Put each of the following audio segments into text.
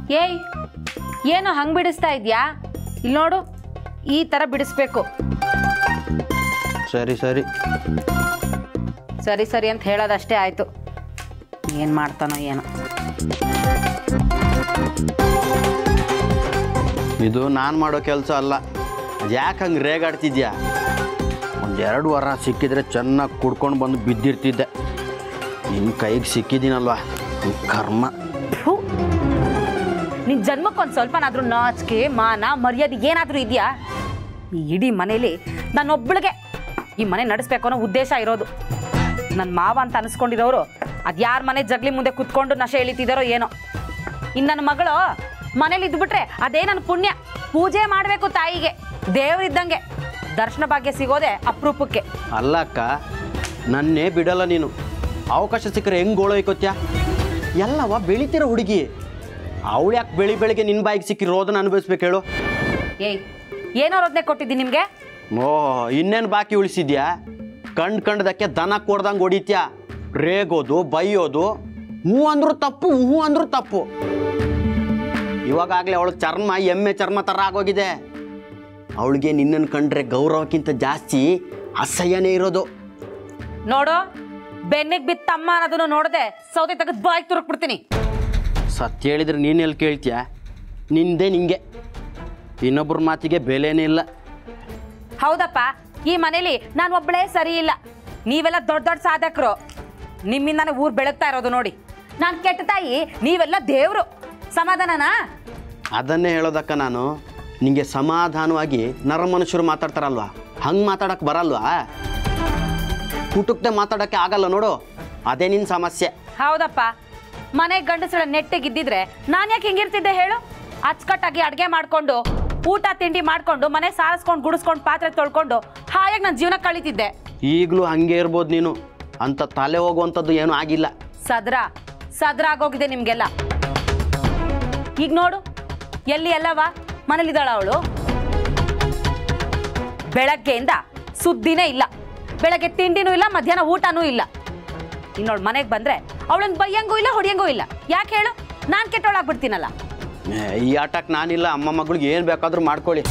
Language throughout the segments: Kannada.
ಏಯ್ ಏನು ಹಂಗೆ ಬಿಡಿಸ್ತಾ ಇದೆಯಾ ಇಲ್ಲಿ ನೋಡು ಈ ಥರ ಬಿಡಿಸ್ಬೇಕು ಸರಿ ಸರಿ ಸರಿ ಸರಿ ಅಂತ ಹೇಳೋದಷ್ಟೇ ಆಯಿತು ಏನು ಮಾಡ್ತಾನೋ ಏನೋ ಇದು ನಾನು ಮಾಡೋ ಕೆಲಸ ಅಲ್ಲ ಯಾಕೆ ಹಂಗೆ ರೇಗಾಡ್ತಿದ್ಯಾ ಒಂದೆರಡು ವಾರ ಸಿಕ್ಕಿದ್ರೆ ಚೆನ್ನಾಗಿ ಕುಡ್ಕೊಂಡು ಬಂದು ಬಿದ್ದಿರ್ತಿದ್ದೆ ನಿನ್ನ ಕೈಗೆ ಸಿಕ್ಕಿದ್ದೀನಲ್ವಾ ಈ ಕರ್ಮ ಥು. ನಿನ್ ಜನ್ಮಕ್ಕೊಂದು ಸ್ವಲ್ಪನಾದ್ರೂ ನಾಚಿಕೆ ಮಾನ ಮರ್ಯಾದೆ ಏನಾದರೂ ಇದೆಯಾ ಈ ಇಡೀ ಮನೇಲಿ ನನ್ನೊಬ್ಬಳಿಗೆ ಈ ಮನೆ ನಡೆಸ್ಬೇಕು ಅನ್ನೋ ಉದ್ದೇಶ ಇರೋದು ನನ್ನ ಮಾವ ಅಂತ ಅನ್ಸ್ಕೊಂಡಿರೋರು ಅದ್ಯಾರ ಮನೆ ಜಗ್ಲಿ ಮುಂದೆ ಕುತ್ಕೊಂಡು ನಶೆ ಎಳಿತಿದಾರೋ ಏನೋ ಇನ್ನು ನನ್ನ ಮಗಳು ಮನೇಲಿ ಇದ್ಬಿಟ್ರೆ ಅದೇ ನನ್ನ ಪುಣ್ಯ ಪೂಜೆ ಮಾಡಬೇಕು ತಾಯಿಗೆ ದೇವರಿದ್ದಂಗೆ ದರ್ಶನ ಭಾಗ್ಯ ಸಿಗೋದೆ ಅಪರೂಪಕ್ಕೆ ಅಲ್ಲ ಅಕ್ಕ ನನ್ನೇ ಬಿಡಲ್ಲ ನೀನು ಅವಕಾಶ ಸಿಕ್ಕರೆ ಹೆಂಗೆ ಗೋಳೋಯ್ಕೋತ್ಯಾ ಎಲ್ಲವ ಬೆಳಿತಿರೋ ಹುಡುಗಿ ಅವಳು ಯಾಕೆ ಬೆಳಿ ಬೆಳಿಗ್ಗೆ ನಿನ್ನ ಬಾಯಿಗೆ ಸಿಕ್ಕಿ ರೋದನ ಅನುಭವಿಸ್ಬೇಕು ಹೇಳು ಏಯ್ ಏನೋ ರೋದನೆ ಕೊಟ್ಟಿದ್ದೀನಿ ನಿಮಗೆ ಓ ಇನ್ನೇನು ಬಾಕಿ ಉಳಿಸಿದ್ಯಾ ಕಂಡು ಕಂಡದಕ್ಕೆ ದನ ಕೊಡ್ದಂಗೆ ಹೊಡಿತ್ಯಾ ರೇಗೋದು ಬೈಯೋದು ಹ್ಞೂ ಅಂದ್ರು ತಪ್ಪು ಹ್ಞೂ ಅಂದ್ರು ತಪ್ಪು ಇವಾಗಲೇ ಅವಳ ಚರ್ಮ ಎಮ್ಮೆ ಚರ್ಮ ಥರ ಆಗೋಗಿದೆ ಅವಳಿಗೆ ನಿನ್ನನ್ನು ಕಂಡ್ರೆ ಗೌರವಕ್ಕಿಂತ ಜಾಸ್ತಿ ಅಸಹ್ಯನೇ ಇರೋದು ನೋಡು ಬೆನ್ನಿಗೆ ಬಿತ್ತ ಅಮ್ಮ ಅನ್ನೋದನ್ನು ನೋಡದೆ ಸೌದೆ ತೆಗೆದು ಬಾಯಿಗೆ ತುರುಕ್ಬಿಡ್ತೀನಿ ಸತ್ಯ ಹೇಳಿದ್ರೆ ನೀನು ಎಲ್ಲಿ ಕೇಳ್ತೀಯ ನಿಂದೆ ನಿಂಗೆ ಇನ್ನೊಬ್ಬರ ಮಾತಿಗೆ ಬೆಲೆನೇ ಇಲ್ಲ ಹೌದಪ್ಪ ಈ ಮನೇಲಿ ನಾನು ಒಬ್ಬಳೇ ಸರಿ ಇಲ್ಲ ನೀವೆಲ್ಲ ದೊಡ್ಡ ದೊಡ್ಡ ಸಾಧಕರು ನಿಮ್ಮಿಂದಾನೆ ಊರ್ ಬೆಳಗ್ತಾ ಇರೋದು ನೋಡಿ ನಾನು ಕೆಟ್ಟ ತಾಯಿ ನೀವೆಲ್ಲ ದೇವ್ರು ಸಮಾಧಾನನಾ ಅದನ್ನೇ ಹೇಳೋದಕ್ಕ ನಾನು ನಿಂಗೆ ಸಮಾಧಾನವಾಗಿ ನರ ಮನುಷ್ಯರು ಮಾತಾಡ್ತಾರಲ್ವಾ ಹಂಗೆ ಮಾತಾಡಕ್ಕೆ ಬರಲ್ವಾ ಕುಟುಕ್ತೆ ಮಾತಾಡೋಕ್ಕೆ ಆಗಲ್ಲ ನೋಡು ಅದೇ ನಿನ್ನ ಸಮಸ್ಯೆ ಹೌದಪ್ಪ ಮನೆ ಗಂಡಸರ ನೆಟ್ಟಿಗಿದ್ದಿದ್ರೆ ನಾನು ಯಾಕೆ ಹಿಂಗಿರ್ತಿದ್ದೆ ಹೇಳು ಅಚ್ಚುಕಟ್ಟಾಗಿ ಅಡುಗೆ ಮಾಡ್ಕೊಂಡು ಊಟ ತಿಂಡಿ ಮಾಡ್ಕೊಂಡು ಮನೆ ಸಾರಿಸ್ಕೊಂಡು ಗುಡಿಸ್ಕೊಂಡು ಪಾತ್ರೆ ತೊಳ್ಕೊಂಡು ಹಾಯಾಗಿ ನನ್ನ ಜೀವನ ಕಳೀತಿದ್ದೆ ಈಗಲೂ ಹಂಗೆ ಇರ್ಬೋದು ನೀನು ಅಂತ ತಲೆ ಹೋಗುವಂಥದ್ದು ಏನೂ ಆಗಿಲ್ಲ ಸದ್ರ ಸದ್ರ ಆಗೋಗಿದೆ ನಿಮ್ಗೆಲ್ಲ ಈಗ ನೋಡು ಎಲ್ಲಿ ಎಲ್ಲವ ಮನೇಲಿದ್ದಾಳ ಅವಳು ಬೆಳಗ್ಗೆಯಿಂದ ಸುದ್ದಿನೇ ಇಲ್ಲ ಬೆಳಗ್ಗೆ ತಿಂಡಿನೂ ಇಲ್ಲ ಮಧ್ಯಾಹ್ನ ಊಟನೂ ಇಲ್ಲ ಇನ್ನೋಳು ಮನೆಗೆ ಬಂದ್ರೆ ಅವಳನ್ನ ಬೈಯಂಗೂ ಇಲ್ಲ ಹೊಡಿಯಂಗೂ ಇಲ್ಲ ಯಾಕೆ ಹೇಳು ನಾನು ಕೆಟ್ಟವಳಾಗ್ಬಿಡ್ತೀನಲ್ಲ ಏ, ಈ ಆಟಕ್ಕೆ ನಾನಿಲ್ಲ ಅಮ್ಮ ಮಗಳಿಗೆ ಏನು ಬೇಕಾದ್ರೂ ಮಾಡ್ಕೊಳ್ಳಿ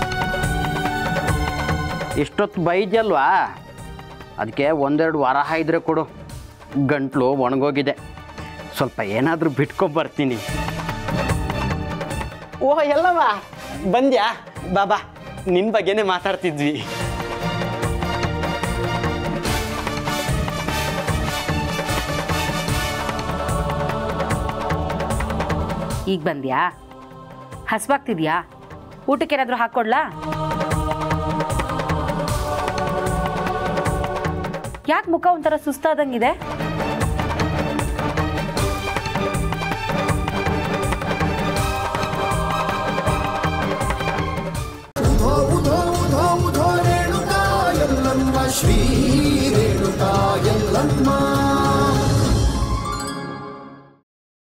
ಇಷ್ಟೊತ್ತು ಬೈದ್ಯಲ್ವಾ ಅದಕ್ಕೆ ಒಂದೆರಡು ವಾರ ಇದ್ರೆ ಕೊಡು ಗಂಟ್ಲು ಒಣಗೋಗಿದೆ ಸ್ವಲ್ಪ ಏನಾದರೂ ಬಿಟ್ಕೊಂಬರ್ತೀನಿ ಓಹ್ ಎಲ್ಲವಾ ಬಂದ್ಯಾ ಬಾಬಾ ನಿನ್ನ ಬಗ್ಗೆನೇ ಮಾತಾಡ್ತಿದ್ವಿ ಈಗ ಬಂದ್ಯಾ ಹಸ್ವಾಗ್ತಿದ್ಯಾ ಊಟಕ್ಕೆ ಏನಾದರೂ ಹಾಕ್ಕೊಡ್ಲಾ ಯಾಕೆ ಮುಖ ಒಂಥರ ಸುಸ್ತಾದಂಗಿದೆ ಉಧೋ ಉಧೋ ಉಧೋ ಉಧೋ ರೇಣುಕಾ ಎಲ್ಲಮ್ಮ ಶ್ರೀ ರೇಣುಕಾ ಎಲ್ಲಮ್ಮ